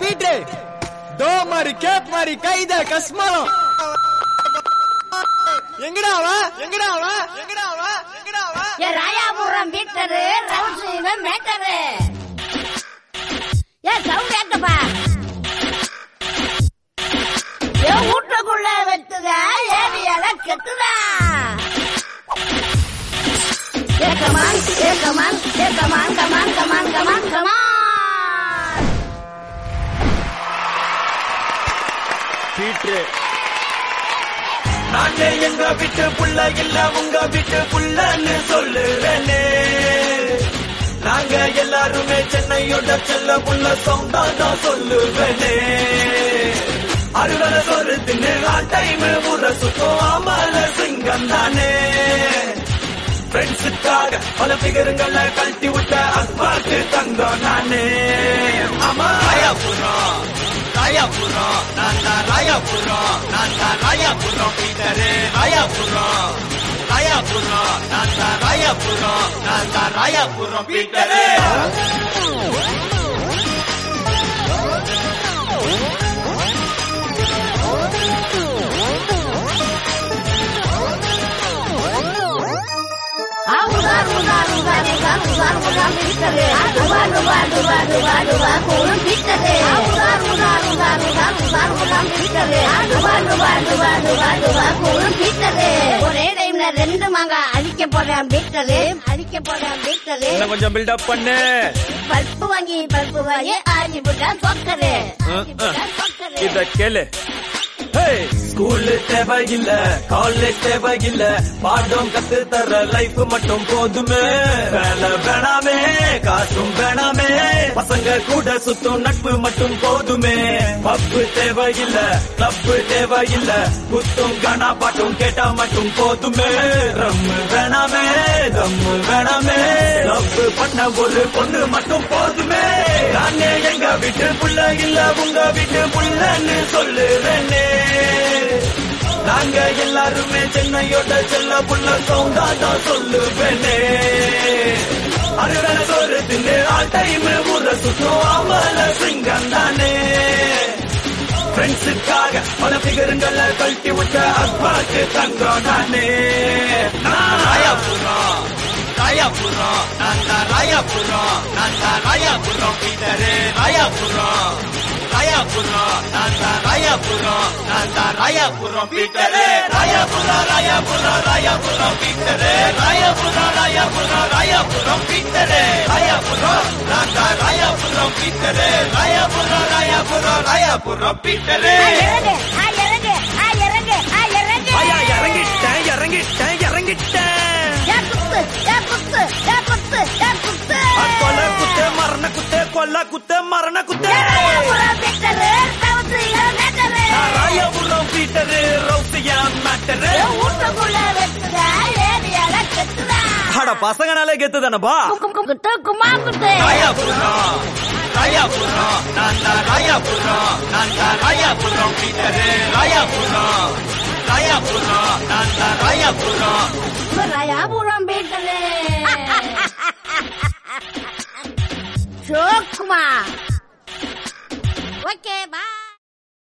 பீட்ரு தோ மாதிரி கேப் மாதிரி கைத கஸ்மலம் எங்கடா வா எங்கடா வா எங்கடா வா எங்கடா வா ஏ ராயாபுரம் பீட்டரு ரவுசீன மேட்டரு ஏ சவுண்ட் ஏட்டப்பா ஏ வீட்டுக்குள்ள வெட்டுதா ஏரியால கெட்டுதா ஏ கமான் ஏ கமான் ஏ come on come on come on come on come on Peter நானே எங்க வீட்டு புள்ள இல்ல உங்க வீட்டு புள்ளன்னு சொல்லுறேனே நாங்க எல்லாருமே சென்னையோட செல்ல புள்ள சொந்தா தான் சொல்லுவேனே அறுவலை சொரு தின்னு ஆல் டைம் ஊற சுத்தம் ஆமல சிங்கம் தானே ஃப்ரெண்ட்ஸுக்காக பல பிகருங்களை கழட்டி விட்ட அஸ்பாட்டு தங்கம் நானே ஆமா ராயாபுரம் ராயாபுரம் நான் தான் ராயாபுரம் நான் தான் ராயாபுரம் பீட்டரு ராயாபுரம் ராயாபுரம் நான் தான் ராயாபுரம் நான் தான் ராயாபுரம் பீட்டரு ஆ உதார் உதார் உதார் உதார் உதார் உதார் பீட்டரு டுவா டுவா டுவா டுவா டுவா கூடும் பீட்டரு ஆ உதார் உதார் உதார் உதார் உதார் உதார் பீட்டரு டுவா டுவா டுவா டுவா டுவா கூடும் பீட்டரு ஒரே டைம்ல ரெண்டு மாங்க அடிக்க போறேன் பீட்டரு அடிக்க போறேன் பீட்டரு இன்னும் கொஞ்சம் பில்டப் பண்ணு பல்ப்பு வாங்கி பல்ப்பு வாங்கி ஆடி புட்டா சொக்கரு ஆடி புட்டா சொக்கரு இத கேளு ஸ்கூல் தேவையில்ல காலேஜ் தேவையில்ல பாடம் கத்து தர லைஃப் மட்டும் போதுமே வேலை வேணாமே காசும் வேணாமே பசங்க கூட சுத்தும் நட்பு மட்டும் போதுமே பப்பு தேவையில்ல கிளப் தேவையில்ல குத்தும் கனா பாட்டும் கேட்டா மட்டும் போதுமே ரம்மு வேணாமே தம்மு வேணாமே லவ் பண்ண ஒரு பொண்ணு மட்டும் போதுமே நானே எங்க வீட்டு புள்ள இல்ல உங்க வீட்டு புள்ளன்னு சொல்லுறேனே நாங்க எல்லாருமே சென்னையோட செல்ல புள்ள சௌந்தாதான் சொல்லுவேனே அறுவலை சோறு தின்னு ஆல் டைம் ஊர சுத்தும் அமல சிங்கம் தானே ஃப்ரெண்ட்ஸுக்காக பல பிகருங்களை கழட்டி விட்ட அப்பாக்கு தங்கம் நானே நான் ராயாபுரம் ராயாபுரம் நான் தான் ராயாபுரம் நான் தான் ராயாபுரம் பீட்டரு ராயாபுரம் ராயாபுரம் நான் தான் ராயாபுரம் நான் தான் Royapuram Peter Royapuram Royapuram Royapuram Peter Royapuram Royapuram Royapuram Peter Royapuram நான் தான் ராயாபுரம் பீட்டரு ராயாபுரம் ராயாபுரம் ராயாபுரம் பீட்டரு இறங்கு ஆ இறங்கு ஆ இறங்கு ஆ இறங்கு ஐயா இறங்கிட்டேன் இறங்கிட்டேன் இறங்கிட்டேன் யா குத்து யா குத்து யா குத்து யா குத்து கொலை குத்து மரண குத்து கொல்ல குத்து மரண குத்து ராயாபுரம் பெட்டரு தவசியா மேட்டரு நான் ராயபுரம் பீட்டரு ரவுசியா மேட்டரு வீட்டுக்குள்ள வெட்டுதா ஏரியால கெட்டுதா அட பசங்கனாலே கெத்து தானப்பா குத்து குமா குத்து ராயாபுரம் ராயாபுரம் நான் தான் ராயாபுரம் நான் தான் ராயாபுரம் பீட்டரு ராயாபுரம் ராயாபுரம் நான் தான் ராயாபுரம் ராயாபுரம் பெட்டரு சோக்குமா ஓகே பாய்